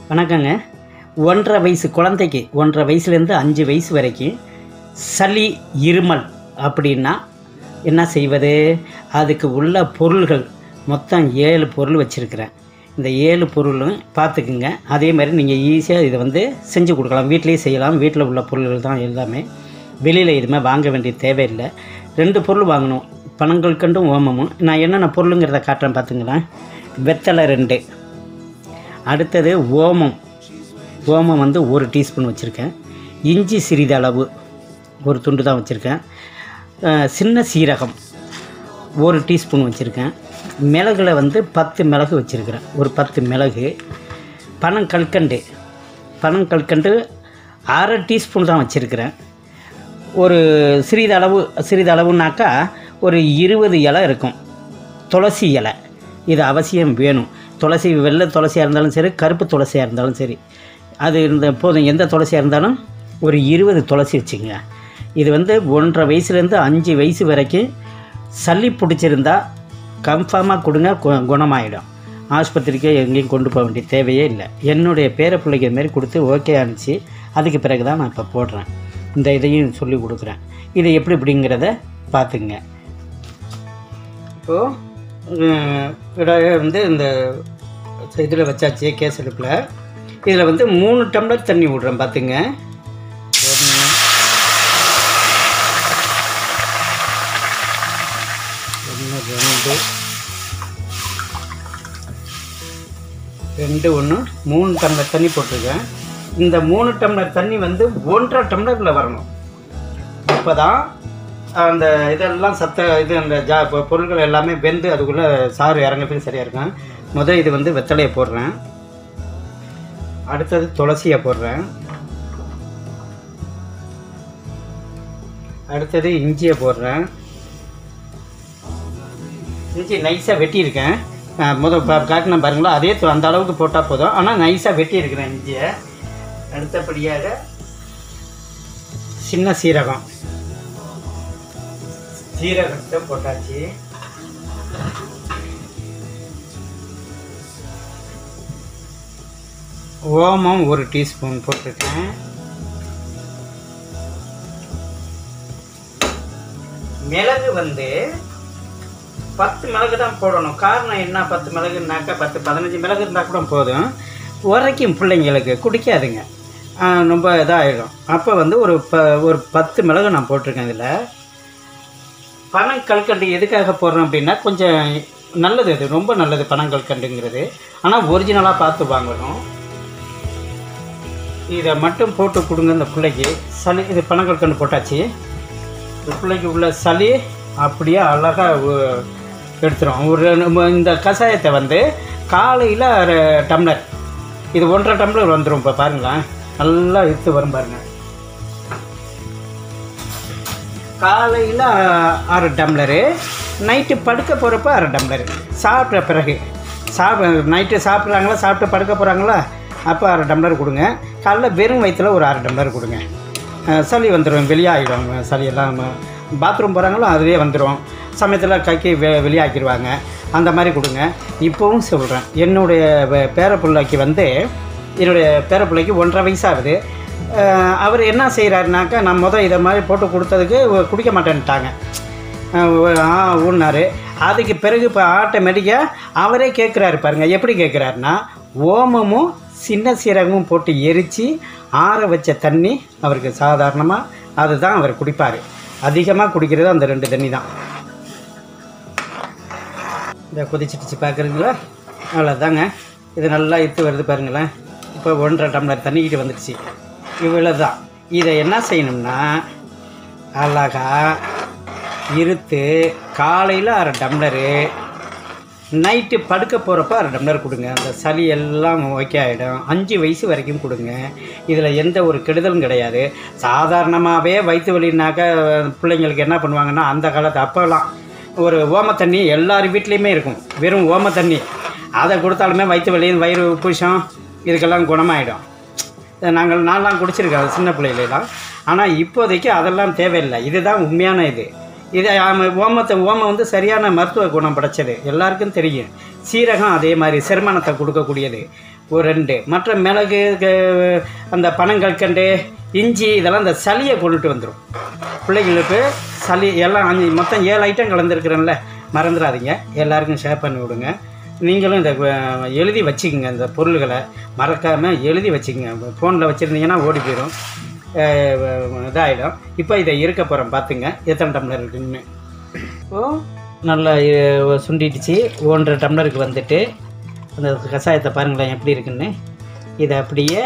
வணக்கங்க ஒன்றரை வயசு குழந்தைக்கு ஒன்றரை வயசுலேருந்து அஞ்சு வயசு வரைக்கும் சளி இருமல் அப்படின்னா என்ன செய்வது அதுக்கு உள்ள பொருள்கள் மொத்தம் ஏழு பொருள் வச்சுருக்கிறேன் இந்த ஏழு பொருளும் பார்த்துக்குங்க அதே மாதிரி நீங்கள் ஈஸியாக இதை வந்து செஞ்சு கொடுக்கலாம் வீட்டிலேயே செய்யலாம் வீட்டில் உள்ள பொருள்கள் தான் எல்லாமே வெளியில் எதுவுமே வாங்க வேண்டிய தேவையில்லை ரெண்டு பொருள் வாங்கணும் பனங்கள் கண்டும் ஓமமும் நான் என்னென்ன பொருளுங்கிறத காட்டுறேன் பார்த்துங்களேன் வெத்தலை ரெண்டு அடுத்தது ஓமம் ஓமம் வந்து ஒரு டீஸ்பூன் வச்சுருக்கேன் இஞ்சி சிறிதளவு ஒரு துண்டு தான் வச்சுருக்கேன் அஹ் சின்ன சீரகம் ஒரு டீஸ்பூன் வச்சுருக்கேன் மிளகுல வந்து பத்து மிளகு வச்சுருக்கிறேன் ஒரு பத்து மிளகு பனங்கல்கண்டு பனங்கல்கண்டு அரை டீஸ்பூன் தான் வச்சுருக்கிறேன் ஒரு சிறிதளவு சிறிதளவுனாக்கா ஒரு இருபது இலை இருக்கும் துளசி இலை இது அவசியம் வேணும் துளசி வெள்ளை துளசியாக இருந்தாலும் சரி கருப்பு துளசியாக இருந்தாலும் சரி அது இருந்த போதும் எந்த துளசியாக இருந்தாலும் ஒரு இருபது துளசி வச்சுக்கோங்க இது வந்து ஒன்றரை வயசுலேருந்து அஞ்சு வயசு வரைக்கும் சளி பிடிச்சிருந்தா கன்ஃபார்மாக கொடுங்க கு- குணமாயிடும் ஆஸ்பத்திரிக்கு எங்கேயும் கொண்டு போக வேண்டிய தேவையே இல்லை என்னுடைய பேர பிள்ளைக்கு இது மாதிரி கொடுத்து ஓகே ஆனிச்சு அதுக்கு பிறகு தான் நான் இப்போ போடுறேன் இந்த இதையும் சொல்லி கொடுக்குறேன் இதை எப்படி இப்படிங்கிறத பார்த்துங்க இப்போது இடையே வந்து இந்த இதில் வச்சாச்சு கேஸ் அடுப்பில் இதில் வந்து மூணு டம்ளர் தண்ணி விட்றேன் பார்த்துங்க ஒன்று ஒன்று ரெண்டு ரெண்டு ஒன்று மூணு டம்ளர் தண்ணி போட்டிருக்கேன் இந்த மூணு டம்ளர் தண்ணி வந்து ஒன்றரை டம்ளரில் வரணும் இப்போ தான் அந்த இதெல்லாம் சத்த இது அந்த ஜா பொ- பொருட்கள் எல்லாமே வெந்து அதுக்குள்ளே சாறு இறங்கிறதுக்கு சரியாக இருக்கும் முதல் இது வந்து வெத்தலையை போடுறேன் அடுத்தது துளசியை போடுறேன் அடுத்தது இஞ்சியை போடுறேன் இஞ்சி நைஸாக வெட்டியிருக்கேன் அஹ் முத பா- காட்டின பாருங்களா அதே து- அந்த அளவுக்கு போட்டால் போதும் ஆனால் நைஸாக வெட்டியிருக்கிறேன் இஞ்சியை அடுத்தபடியாக சின்ன சீரகம் சீரகத்தை போட்டாச்சு ஓமம் ஒரு டீஸ்பூன் போட்டிருக்கேன் மிளகு வந்து பத்து மிளகு தான் போடணும் காரணம் என்ன பத்து மிளகுனாக்கா பத்து பதினஞ்சு மிளகு இருந்தால் கூட போதும் உரைக்கும் பிள்ளைங்களுக்கு குடிக்காதுங்க ஆ, ரொம்ப இதாகிடும் அப்போ வந்து ஒரு ப ஒரு பத்து மிளகு நான் போட்டிருக்கேன் இதில் பனங்கல்கண்டு எதுக்காக போடுறோம் அப்படின்னா கொஞ்சம் நல்லது அது ரொம்ப நல்லது பனங்கல்கண்டுங்கிறது ஆனால் ஒரிஜினலாக பார்த்து வாங்கணும் இதை மட்டும் போட்டு கொடுங்க இந்த பிள்ளைக்கு சளி இது பனங்கல்கண்டு போட்டாச்சு இந்த பிள்ளைக்கு உள்ள சளி அப்படியே அழகாக எடுத்துரும் ஒரு நம்ம இந்த கஷாயத்தை வந்து காலையில் அரை டம்ளர் இது ஒன்றரை டம்ளர் வந்துடும் இப்போ பாருங்களேன் நல்லா இழுத்து வரும் பாருங்க காலையில் அரை டம்ளரு நைட்டு படுக்க போகிறப்ப அரை டம்ளரு சாப்பிட்ட பிறகு சாப்பிட நைட்டு சாப்பிட்றாங்களா சாப்பிட்டு படுக்க போகிறாங்களா அப்போ அரை டம்ளர் கொடுங்க காலைல வெறும் வயிற்றுல ஒரு அரை டம்ளர் கொடுங்க அஹ் சளி வந்துடும் வெளியாகிடும் சளியெல்லாம் பாத்ரூம் போகிறாங்களோ அதுவே வந்துடும் சமயத்தில் கைக்கு வெ வெளியாக்கிடுவாங்க அந்த மாதிரி கொடுங்க இப்போவும் சொல்கிறேன் என்னுடைய வே- பேரப்பிள்ளைக்கு வந்து என்னுடைய பேரப்பிள்ளைக்கு ஒன்றரை வயசாகுது அஹ் அவர் என்ன செய்கிறாருனாக்கா நான் முதல் இதை மாதிரி போட்டு கொடுத்ததுக்கு இவ குடிக்க மாட்டேன்ட்டாங்க அஹ் ஆ ஊன்னாரு அதுக்கு பிறகு இப்போ ஆட்டோமேட்டிக்காக அவரே கேட்குறாரு பாருங்கள் எப்படி கேட்குறாருன்னா ஓமமும் சின்ன சீரகமும் போட்டு எரித்து ஆற வச்ச தண்ணி அவருக்கு சாதாரணமாக அதுதான் அவர் குடிப்பார் அதிகமாக குடிக்கிறது அந்த ரெண்டு தண்ணி தான் இந்த கொதிச்சிடுச்சு பார்க்குறீங்களா அவ்வளோதாங்க இது நல்லா இத்து வருது பாருங்களேன் இப்போ ஒன்றரை டம்ளர் தண்ணிக்கிட்டு வந்துடுச்சு இவ்வளோ தான் இதை என்ன செய்யணும்னா அழகா இருத்து காலையில் அரை டம்ளரு நைட்டு படுக்க போகிறப்ப அரை டம்ளர் கொடுங்க அந்த சளி எல்லாம் ஓகே ஆகிடும் அஞ்சு வயசு வரைக்கும் கொடுங்க இதில் எந்த ஒரு கெடுதலும் கிடையாது சாதாரணமாகவே வயிற்று வலினாக்கா பிள்ளைங்களுக்கு என்ன பண்ணுவாங்கன்னா அந்த காலத்து அப்போல்லாம் ஒரு ஓம தண்ணி எல்லார் வீட்லேயுமே இருக்கும் வெறும் ஓம தண்ணி அதை கொடுத்தாலுமே வயிற்று வலி வயிறு உப்புஷம் இதுக்கெல்லாம் குணமாயிடும் இதை நாங்கள் நான்லாம் குடிச்சிருக்கேன் சின்ன பிள்ளைகளெல்லாம் ஆனால் இப்போதைக்கு அதெல்லாம் தேவையில்லை இதுதான் உண்மையான இது இது ஆம, ஓமத்தை ஓமம் வந்து சரியான மருத்துவ குணம் படைச்சது எல்லாருக்கும் தெரியும் சீரகம் அதே மாதிரி செரிமானத்தை கொடுக்கக்கூடியது ஒரு ரெண்டு மற்ற மிளகு க- அந்த பனங்கற்கண்டு இஞ்சி இதெல்லாம் இந்த சளியை கொண்டுட்டு வந்துடும் பிள்ளைங்களுக்கு சளி எல்லாம் அஞ்சு மொத்தம் ஏழு ஐட்டம் கலந்துருக்குறேன்ல மறந்துடாதீங்க எல்லாருக்கும் ஷேர் பண்ணி விடுங்க நீங்களும் இந்த அஹ், எழுதி வச்சுக்கோங்க இந்த பொருள்களை மறக்காமல் எழுதி வச்சுக்கோங்க ஃபோனில் வச்சுருந்தீங்கன்னா ஓடி போயிடும் அஹ், இதாகிடும் இப்போ இதை இருக்க போகிறோம் பார்த்துங்க எத்தனை டம்ளர் இருக்குன்னு இப்போ நல்லா அஹ், சுண்டிடுச்சு ஒன்றரை டம்ளருக்கு வந்துட்டு அந்த கஷாயத்தை பாருங்களேன் எப்படி இருக்குன்னு இதை அப்படியே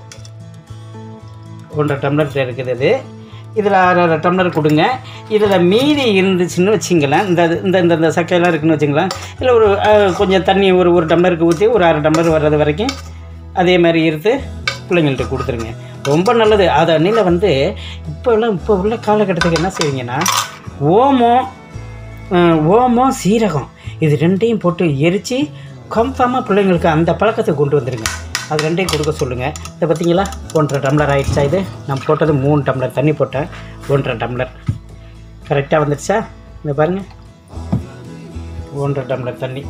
ஒன்றரை டம்ளர் இருக்குது இது இதில் அரை அரை டம்ளர் கொடுங்க இதில் மீதி இருந்துச்சுன்னு வச்சிங்களேன் இந்த இந்த இந்த இந்த சக்கையெல்லாம் இருக்குன்னு வச்சுங்களேன் இல்லை ஒரு அஹ், கொஞ்சம் தண்ணி ஒரு ஒரு டம்ளருக்கு ஊற்றி ஒரு அரை டம்ளர் வர்றது வரைக்கும் அதே மாதிரி இருத்து பிள்ளைங்கள்ட்ட கொடுத்துருங்க ரொம்ப நல்லது அது அன்னில் வந்து இப்போல்லாம் இப்போ உள்ள காலகட்டத்துக்கு என்ன செய்வீங்கன்னா ஓமம் அஹ், ஓமம் சீரகம் இது ரெண்டையும் போட்டு எரித்து கன்ஃபார்மாக பிள்ளைங்களுக்கு அந்த பழக்கத்தை கொண்டு வந்துடுங்க அது ரெண்டையும் கொடுக்க சொல்லுங்கள் இதை பார்த்தீங்களா ஒன்றரை டம்ளர் ஆயிடுச்சா இது நான் போட்டது மூணு டம்ளர் தண்ணி போட்டேன் ஒன்றரை டம்ளர் கரெக்டாக வந்துடுச்சா இந்த பாருங்கள் ஒன்றரை டம்ளர் தண்ணி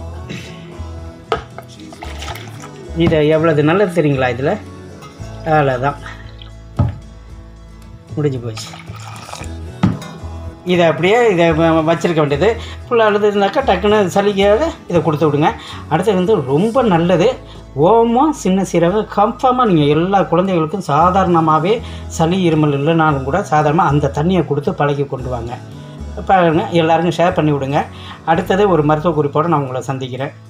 இதை எவ்வளவு நல்லது தெரியுங்களா இதில் அவ்வளோதான் முடிஞ்சு போச்சு இதை அப்படியே இதை வ- வச்சிருக்க வேண்டியது ஃபுல்லாக அழுதுனாக்கா டக்குன்னு சளிக்காக இதை கொடுத்து விடுங்க அடுத்து வந்து ரொம்ப நல்லது ஓமம் சின்ன சீரகம் கன்ஃபார்மாக நீங்கள் எல்லா குழந்தைகளுக்கும் சாதாரணமாகவே சளி இருமல் இல்லைனாலும் கூட சாதாரணமாக அந்த தண்ணியை கொடுத்து பழகி கொண்டு வாங்க பாருங்க எல்லாருக்கும் ஷேர் பண்ணி விடுங்க அடுத்தது ஒரு மருத்துவ குறிப்போடு நான் உங்களை சந்திக்கிறேன்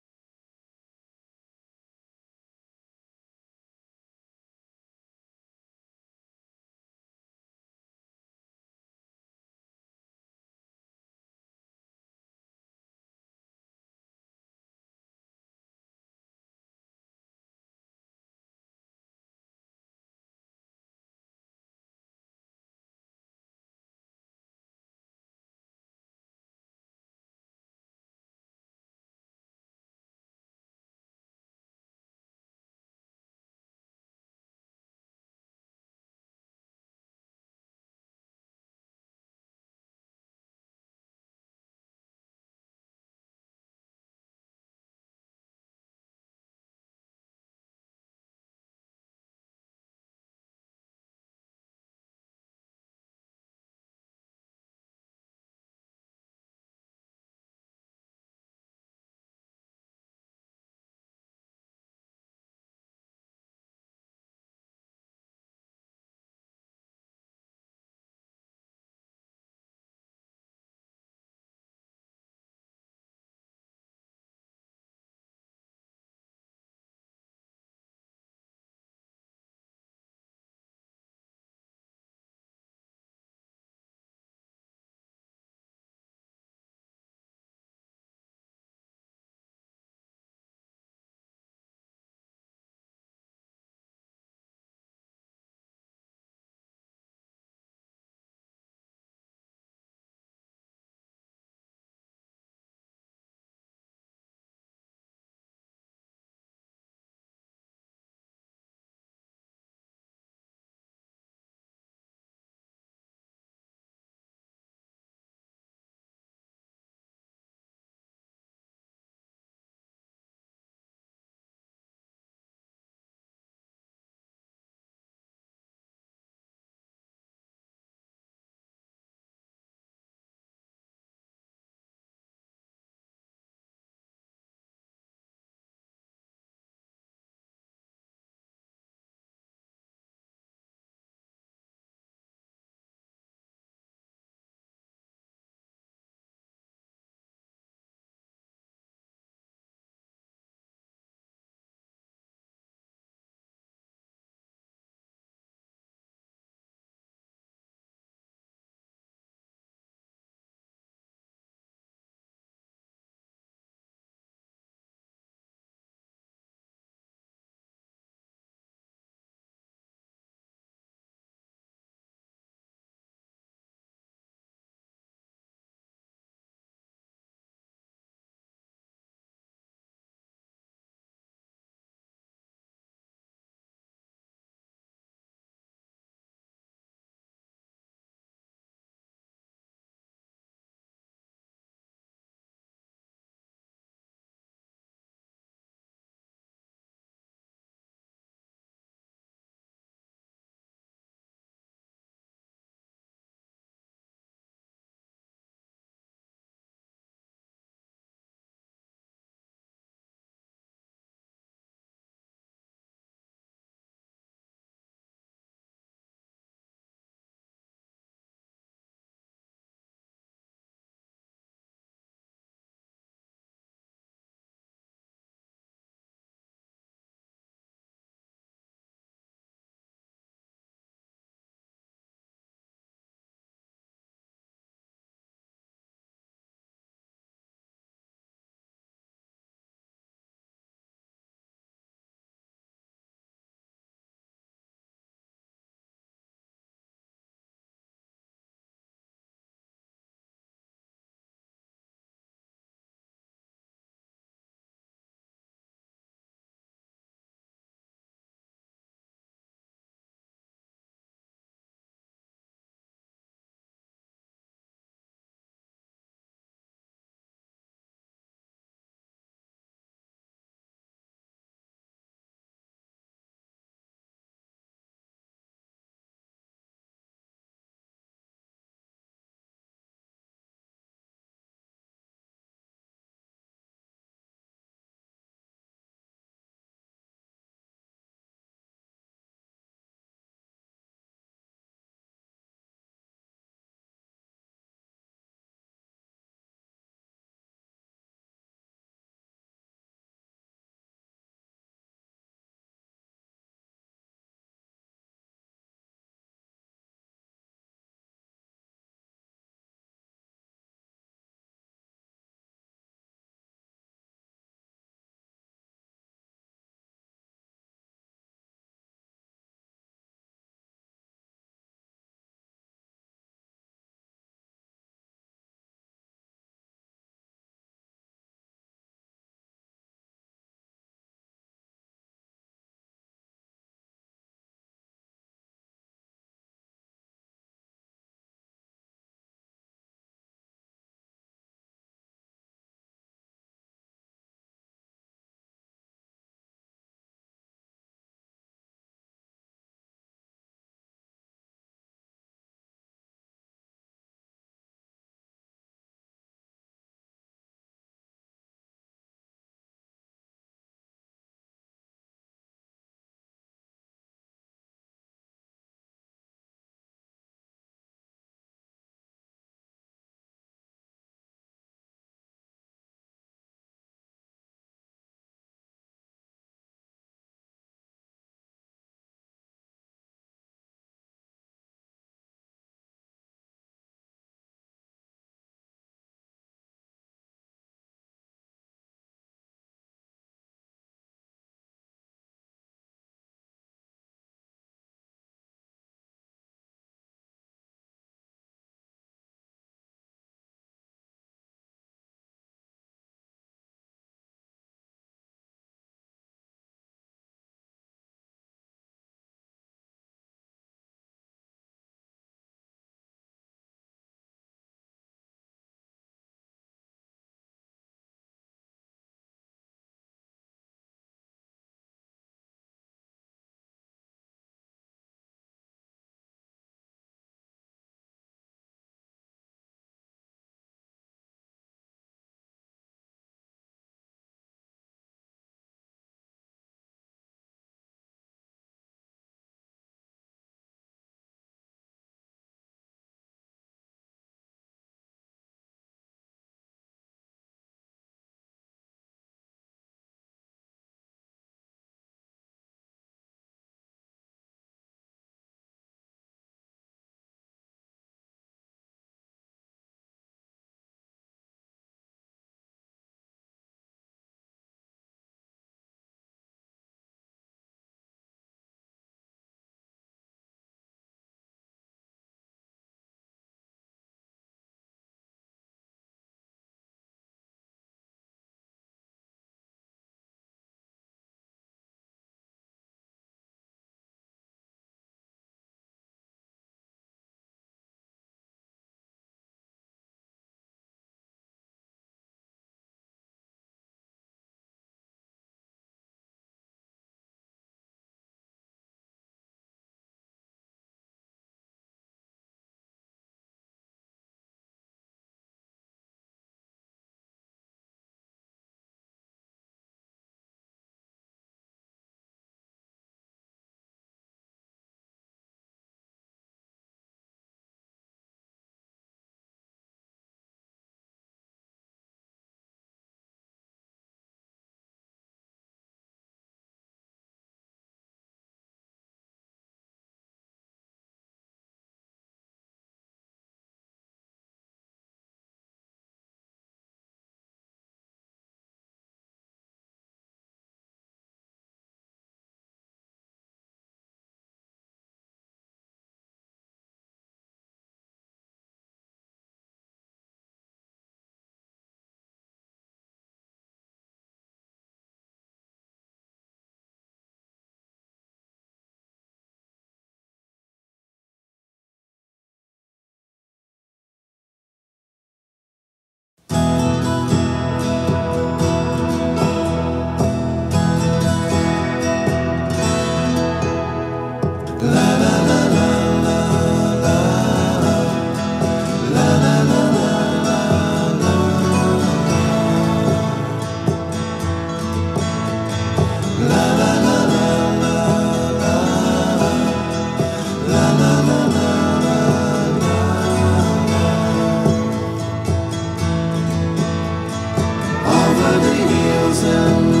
listen